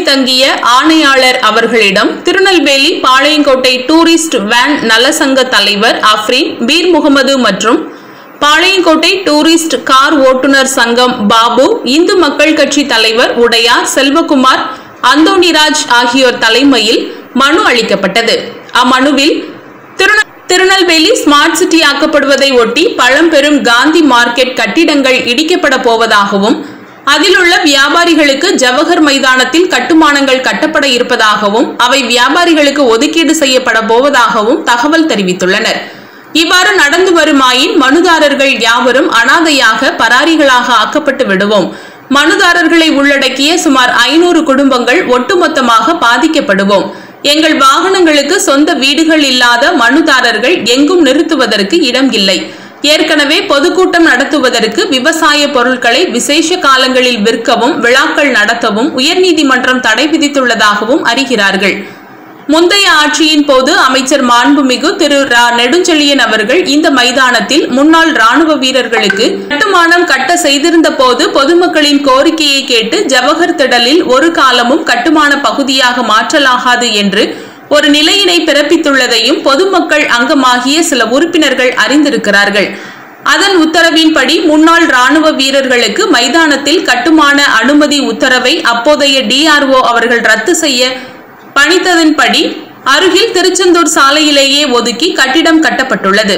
தங்கிய ஆணையாளர் அவர்களிடம் திருநெல்வேலி பாளையங்கோட்டை டூரிஸ்ட் வேன் நலசங்க தலைவர் அஃப்ரீன் பீர் முகமது மற்றும் பாளையங்கோட்டை டூரிஸ்ட் கார் ஓட்டுநர் சங்கம் பாபு இந்து மக்கள் கட்சி தலைவர் உடையார் செல்வகுமார் அந்தோணிராஜ் ஆகியோர் தலைமையில் மனு அளிக்கப்பட்டது அம்மனுவில் திருநெ- திருநெல்வேலி ஸ்மார்ட் சிட்டி ஆக்கப்படுவதை ஒட்டி பழம்பெரும் காந்தி மார்க்கெட் கட்டிடங்கள் இடிக்கப்பட போவதாகவும் அதிலுள்ள வியாபாரிகளுக்கு ஜவஹர் மைதானத்தில் கட்டுமானங்கள் கட்டப்பட இருப்பதாகவும் அவை வியாபாரிகளுக்கு ஒதுக்கீடு செய்யப்பட போவதாகவும் தகவல் தெரிவித்துள்ளனர் இவ்வாறு நடந்து வருமாயின் மனுதாரர்கள் யாவரும் அனாதையாக பராரிகளாக ஆக்கப்பட்டு விடுவோம் மனுதாரர்களை உள்ளடக்கிய சுமார் ஐநூறு குடும்பங்கள் ஒட்டுமொத்தமாக பாதிக்கப்படுவோம் எங்கள் வாகனங்களுக்கு சொந்த வீடுகள் இல்லாத மனுதாரர்கள் எங்கும் நிறுத்துவதற்கு இடம் இல்லை ஏற்கனவே பொதுக்கூட்டம் நடத்துவதற்கு விவசாய பொருட்களை விசேஷ காலங்களில் விற்கவும் விழாக்கள் நடத்தவும் உயர்நீதிமன்றம் தடை விதித்துள்ளதாகவும் அறிகிறார்கள் முந்தைய ஆட்சியின் போது அமைச்சர் மாண்புமிகு திரு ரா நெடுஞ்செழியன் அவர்கள் இந்த மைதானத்தில் முன்னாள் ராணுவ வீரர்களுக்கு கட்டுமானம் கட்ட செய்திருந்த போது பொதுமக்களின் கோரிக்கையை கேட்டு ஜவஹர் திடலில் ஒரு காலமும் கட்டுமான பகுதியாக மாற்றலாகாது என்று ஒரு நிலையினை பிறப்பித்துள்ளதையும் பொதுமக்கள் அங்கமாகிய சில உறுப்பினர்கள் அறிந்திருக்கிறார்கள் அதன் உத்தரவின்படி முன்னாள் ராணுவ வீரர்களுக்கு மைதானத்தில் கட்டுமான அனுமதி உத்தரவை அப்போதைய டிஆர்ஓ அவர்கள் ரத்து செய்ய பணித்ததன்படி அருகில் திருச்செந்தூர் சாலையிலேயே ஒதுக்கி கட்டிடம் கட்டப்பட்டுள்ளது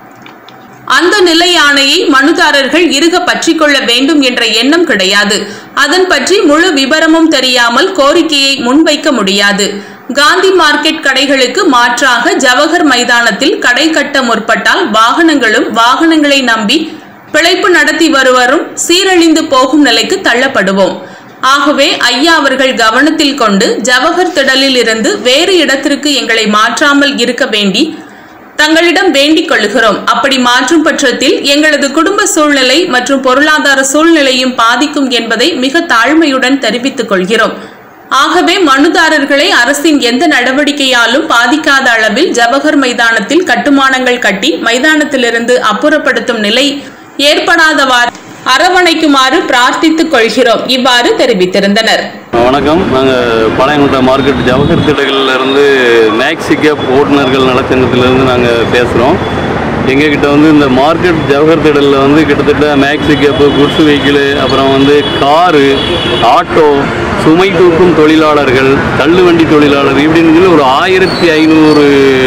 அந்த நிலை ஆணையை மனுதாரர்கள் இறுக பற்றிக்கொள்ள வேண்டும் என்ற எண்ணம் கிடையாது அதன் பற்றி முழு விபரமும் தெரியாமல் கோரிக்கையை முன்வைக்க முடியாது காந்தி மார்க்கெட் கடைகளுக்கு மாற்றாக ஜவஹர் மைதானத்தில் கடை கட்ட முற்பட்டால் வாகனங்களும் வாகனங்களை நம்பி பிழைப்பு நடத்தி வருவரும் சீரழிந்து போகும் நிலைக்கு தள்ளப்படுவோம் ஆகவே ஐயா அவர்கள் கவனத்தில் கொண்டு ஜவஹர் திடலில் இருந்து வேறு இடத்திற்கு எங்களை மாற்றாமல் இருக்க வேண்டி தங்களிடம் வேண்டிக் கொள்கிறோம் அப்படி மாற்றும் பட்சத்தில் எங்களது குடும்ப சூழ்நிலை மற்றும் பொருளாதார சூழ்நிலையும் பாதிக்கும் என்பதை மிக தாழ்மையுடன் தெரிவித்துக் கொள்கிறோம் ஆகவே மனுதாரர்களை அரசின் எந்த நடவடிக்கையாலும் பாதிக்காத அளவில் ஜவஹர் மைதானத்தில் கட்டுமானங்கள் கட்டி மைதானத்திலிருந்து அப்புறப்படுத்தும் நிலை ஏற்படாதவாறு அரவணைக்குமாறு பிரார்த்தித்துக் கொள்கிறோம் இவ்வாறு தெரிவித்திருந்தனர் வணக்கம் நாங்கள் பாளையங்கோட்டை மார்க்கெட் ஜவஹர் திடல்ல இருந்து மேக்ஸி கேப் ஓட்டுநர்கள் நலச்சங்கத்திலேருந்து நாங்கள் பேசுகிறோம் எங்ககிட்ட வந்து இந்த மார்க்கெட் ஜவஹர் திடலில் வந்து கிட்டத்தட்ட மேக்ஸி கேப்பு குட்ஸ் வெஹிக்கிளு அப்புறம் வந்து காரு ஆட்டோ சுமை தூக்கும் தொழிலாளர்கள் தள்ளுவண்டி தொழிலாளர் இப்படின்னு சொல்லி ஒரு ஆயிரத்தி ஐநூறு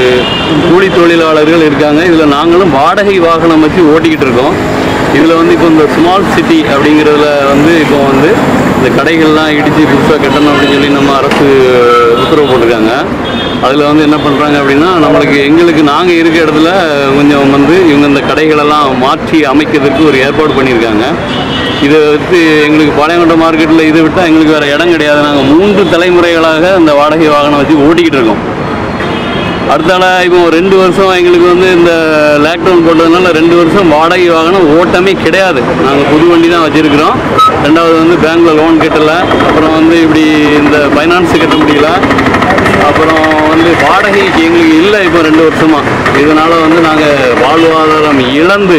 கூலி தொழிலாளர்கள் இருக்காங்க இதில் நாங்களும் வாடகை வாகனம் வச்சு ஓட்டிக்கிட்டு இருக்கோம் இதில் வந்து இப்போ இந்த ஸ்மால் சிட்டி அப்படிங்கிறதுல வந்து இப்போ வந்து இந்த கடைகள்லாம் இடித்து புதுசாக கட்டணும் அப்படின்னு சொல்லி நம்ம அரசு உத்தரவு போட்டிருக்காங்க அதில் வந்து என்ன பண்ணுறாங்க அப்படின்னா நம்மளுக்கு எங்களுக்கு நாங்கள் இருக்க இடத்துல கொஞ்சம் வந்து இவங்க இந்த கடைகளெல்லாம் மாற்றி அமைக்கிறதுக்கு ஒரு ஏற்பாடு பண்ணியிருக்காங்க இதை வந்து எங்களுக்கு பாளையங்கோட்டை மார்க்கெட்டில் இதை விட்டால் எங்களுக்கு வேறு இடம் கிடையாது நாங்கள் மூன்று தலைமுறைகளாக இந்த வாடகை வாகனம் வச்சு ஓட்டிக்கிட்டு இருக்கோம் அடுத்தால இப்போ ஒரு ரெண்டு வருஷம் எங்களுக்கு வந்து இந்த லாக்டவுன் போட்டதுனால ரெண்டு வருஷம் வாடகை வாகனம் ஓட்டமே கிடையாது நாங்கள் புது வண்டி தான் வச்சுருக்கிறோம் ரெண்டாவது வந்து பேங்க்கில் லோன் கட்டலை அப்புறம் வந்து இப்படி இந்த ஃபைனான்ஸ் கட்ட முடியல அப்புறம் வந்து வாடகைக்கு எங்களுக்கு இல்லை இப்போ ரெண்டு வருஷமாக இதனால் வந்து நாங்கள் வாழ்வாதாரம் இழந்து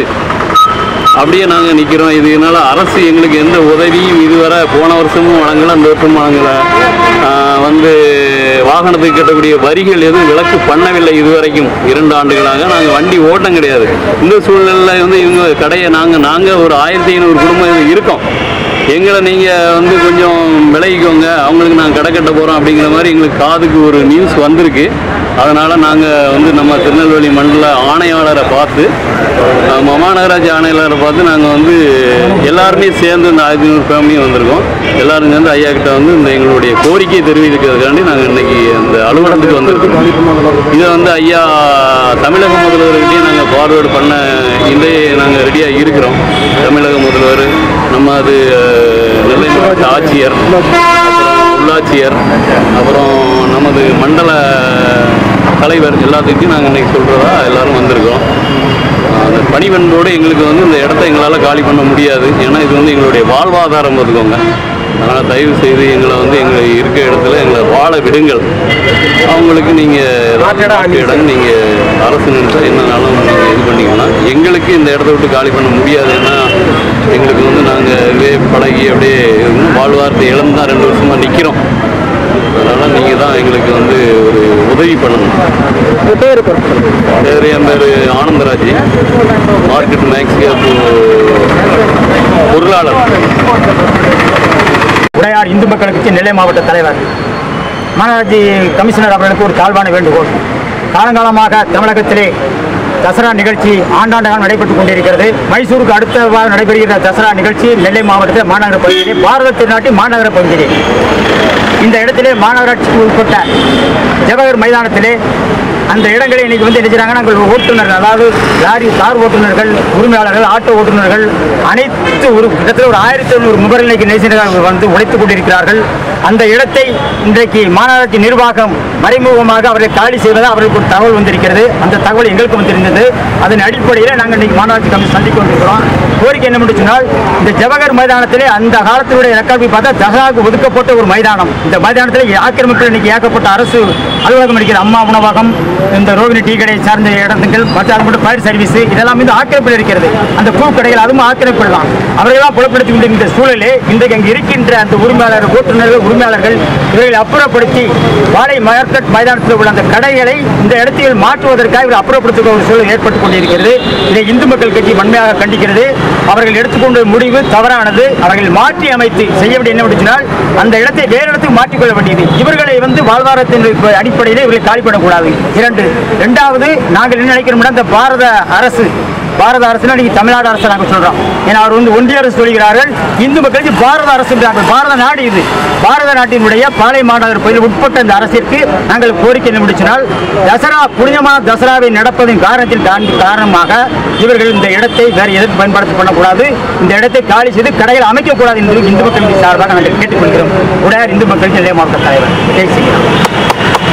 அப்படியே நாங்கள் நிற்கிறோம் இதனால அரசு எங்களுக்கு எந்த உதவியும் இதுவரை போன வருஷமும் வழங்கலை அந்த வருஷமும் வழங்கலை ஆஹ் வந்து வாகனத்துக்கு கட்டக்கூடிய வரிகள் எதுவும் விலக்கு பண்ணவில்லை இதுவரைக்கும் இரண்டு ஆண்டுகளாக நாங்கள் வண்டி ஓட்டம் கிடையாது இந்த சூழ்நிலையில் வந்து இவங்க கடையை நாங்கள் நாங்கள் ஒரு ஆயிரத்தி ஐநூறு குடும்பம் இதுல இருக்கோம் எங்களை நீங்கள் வந்து கொஞ்சம் விலகிக்கோங்க அவங்களுக்கு நாங்கள் கடை கட்ட போகிறோம் அப்படிங்கிற மாதிரி எங்களுக்கு காதுக்கு ஒரு நியூஸ் வந்திருக்கு அதனால் நாங்கள் வந்து நம்ம திருநெல்வேலி மண்டல ஆணையாளரை பார்த்து அஹ், மாநகராட்சி ஆணையாளரை பார்த்து நாங்கள் வந்து எல்லாருமே சேர்ந்து இந்த ஆயிரத்தி ஐநூறு ஃபேமிலியும் வந்திருக்கோம் எல்லாரும் சேர்ந்து ஐயா கிட்ட வந்து இந்த எங்களுடைய கோரிக்கையை தெரிவிக்கிறதுக்காண்டி நாங்கள் இன்னைக்கு அந்த அலுவலகத்துக்கு வந்திருக்கோம் இதை வந்து ஐயா தமிழக முதல்வர்கிட்டையும் நாங்கள் ஃபார்வேர்டு பண்ண இன்றைய நாங்கள் ரெடியாக இருக்கிறோம் தமிழக முதல்வர் நம்ம அது அஹ், நெல்லை மாவட்ட ஆட்சியர் அப்புறம் உள்ளாட்சியர் அப்புறம் நமது மண்டல தலைவர் எல்லாத்துக்கும் நாங்கள் இன்னைக்கு சொல்கிறதா எல்லாரும் வந்திருக்கோம் அந்த பணிவன்போடு எங்களுக்கு வந்து இந்த இடத்த எங்களால் காலி பண்ண முடியாது ஏன்னா இது வந்து எங்களுடைய வாழ்வாதாரம் பார்த்துக்கோங்க அதனால் தயவு செய்து எங்களை வந்து எங்களை இருக்க இடத்துல எங்களை வாழ விடுங்கள் அவங்களுக்கு நீங்கள் இடம் நீங்கள் அரசு நின்று என்னன்னாலும் நீங்கள் இது பண்ணிக்கலாம் எங்களுக்கு இந்த இடத்த விட்டு காலி பண்ண முடியாது ஏன்னா எங்களுக்கு வந்து நாங்கள் இதே பழகி அப்படியே வாழ்வாரத்தை இழந்து தான் ரெண்டு வருஷமாக நிற்கிறோம் அதனால் நீங்கள் தான் எங்களுக்கு வந்து ஒரு உதவி பண்ணணும் உங்கள் பேர் பேர் என் பேர் ஆனந்தராஜ் மார்க்கெட் மேக்ஸ் கேப் பொருளாளர் உடையார் இந்து மக்கள் கட்சி நெல்லை மாவட்ட தலைவர் மாநகராட்சி கமிஷனர் அவர்களுக்கு ஒரு தாழ்வான வேண்டுகோள் காலங்காலமாக தமிழகத்திலே தசரா நிகழ்ச்சி ஆண்டாண்டாக நடைபெற்றுக் கொண்டிருக்கிறது மைசூருக்கு அடுத்த நடைபெறுகிற தசரா நிகழ்ச்சி நெல்லை மாவட்டத்தில் மாநகர பகுதியிலே பாரத திருநாட்டி மாநகர பகுதியிலே இந்த இடத்திலே மாநகராட்சிக்கு உட்பட்ட ஜவஹர் மைதானத்திலே அந்த இடங்களை இன்னைக்கு வந்து என்ன செய்றாங்கன்னா நாங்கள் ஓட்டுநர்கள் அதாவது லாரி கார் ஓட்டுநர்கள் உரிமையாளர்கள் ஆட்டோ ஓட்டுநர்கள் அனைத்து ஒரு கிட்டத்தட்ட ஒரு ஆயிரத்தி ஐநூறு முகர்கள் இன்னைக்கு நேசினர்கள் வந்து உழைத்துக் கொண்டிருக்கிறார்கள் அந்த இடத்தை இன்றைக்கு மாநகராட்சி நிர்வாகம் மறைமுகமாக அவர்களை காலி செய்வதாக அவர்களுக்கு ஒரு தகவல் வந்திருக்கிறது அந்த தகவல் எங்களுக்கு வந்திருந்தது அதன் அடிப்படையில் நாங்கள் இன்னைக்கு மாநகராட்சி கமிஷன் சந்திக்க கொண்டிருக்கிறோம் கோரிக்கை என்ன சொன்னால் இந்த ஜவஹர் மைதானத்திலே அந்த காலத்தினுடைய ரெக்கார்டு பார்த்தா தசாவுக்கு ஒதுக்கப்பட்ட ஒரு மைதானம் இந்த மைதானத்தில் ஆக்கிரமிப்பில் இன்னைக்கு ஏகப்பட்ட அரசு அலுவலகம் இருக்கிற அம்மா உணவகம் இந்த ரோகிணி டீ கடை சார்ந்த இடங்கள் மற்ற அது மட்டும் ஃபயர் சர்வீஸ் இதெல்லாம் இந்த ஆக்கிரமிப்பில் இருக்கிறது அந்த பூ கடைகள் அதுவும் ஆக்கிரமிப்பில் தான் அவர்களெல்லாம் புலப்படுத்தி கொண்டு இந்த சூழலே இன்றைக்கு அங்கே இருக்கின்ற அந்த உரிமையாளர் ஓட்டுநர்கள் உரிமையாளர்கள் இவர்களை அப்புறப்படுத்தி வாழை மார்க்கெட் மைதானத்தில் உள்ள அந்த கடைகளை இந்த இடத்தில் மாற்றுவதற்காக இவர் அப்புறப்படுத்துகிற ஒரு சூழல் ஏற்பட்டுக் கொண்டிருக்கிறது இதை இந்து மக்கள் கட்சி வன்மையாக கண்டிக்கிறது அவர்கள் எடுத்துக்கொண்ட முடிவு தவறானது அவர்கள் மாற்றி அமைத்து செய்ய வேண்டிய என்ன சொன்னால் அந்த இடத்தை வேறு இடத்துக்கு மாற்றிக்கொள்ள வேண்டியது இவர்களை வந்து வாழ்வாதாரத்தின் அடிப்படையில் இவர்களை காலி பண்ணக்கூடாது இரண்டு இரண்டாவது நாங்கள் என்ன நினைக்கிறோம்னா இந்த பாரத அரசு பாரத அரசுனா நீங்க தமிழ்நாடு அரசு நாங்கள் சொல்றோம் ஏன்னா அவர் வந்து ஒன்றிய அரசு சொல்கிறார்கள் இந்து மக்களுக்கு பாரத அரசு என்றார்கள். பாரத நாடு இது பாரத நாட்டினுடைய பாலை மாநகர் பகுதியில் உட்பட்ட இந்த அரசிற்கு நாங்கள் கோரிக்கை என்ன முடிச்சினால் தசரா புனிதமான தசராவை நடப்பதன் காரணத்தில் தான் காரணமாக இவர்கள் இந்த இடத்தை வேறு எதற்கு பயன்படுத்த பண்ணக்கூடாது இந்த இடத்தை காலி செய்து கடைகள் அமைக்கக்கூடாது என்று இந்து மக்களுக்கு சார்பாக நாங்கள் கேட்டுக்கொள்கிறோம் உடையார் இந்து மக்களுக்கு நிலைய மாவட்ட தலைவர் ஜெய் ஸ்ரீராம்